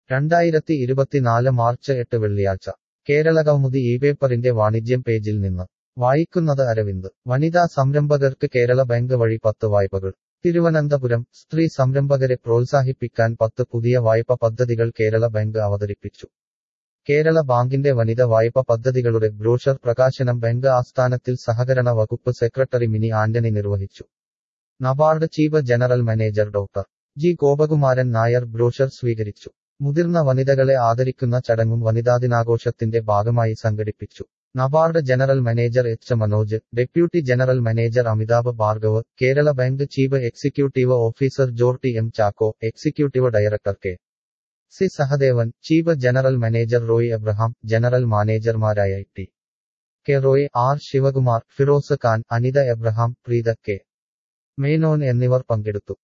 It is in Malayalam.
രണ്ടായിരത്തി ഇരുപത്തിനാല് മാർച്ച് എട്ട് വെള്ളിയാഴ്ച കേരളകൗമുദി ഈ പേപ്പറിന്റെ വാണിജ്യം പേജിൽ നിന്ന് വായിക്കുന്നത് അരവിന്ദ് വനിതാ സംരംഭകർക്ക് കേരള ബാങ്ക് വഴി പത്ത് വായ്പകൾ തിരുവനന്തപുരം സ്ത്രീ സംരംഭകരെ പ്രോത്സാഹിപ്പിക്കാൻ പത്ത് പുതിയ വായ്പ പദ്ധതികൾ കേരള ബാങ്ക് അവതരിപ്പിച്ചു കേരള ബാങ്കിന്റെ വനിത വായ്പ പദ്ധതികളുടെ ബ്രോഷർ പ്രകാശനം ബാങ്ക് ആസ്ഥാനത്തിൽ സഹകരണ വകുപ്പ് സെക്രട്ടറി മിനി ആന്റണി നിർവഹിച്ചു NABARD chief general manager doctor G Gopakumaran Nair brochure സ്വീകരിച്ചു മുതിർന്ന വനിതകളെ ആദരിക്കുന്ന ചടങ്ങും വനിതാദിനാഘോഷത്തിന്റെ ഭാഗമായി സംഘടിപ്പിച്ചു NABARD general manager H Manoj deputy general manager Amitabh Bhargav Kerala Bank chief executive officer Jorty M Chacko executive director K C Sahadevan chief general manager Roy Abraham general മാനേജർമാരായ T K Roy R Sivakumar Firoz Khan Anitha Abraham Preetha K Menon എന്നിവർ പങ്കെടുത്തു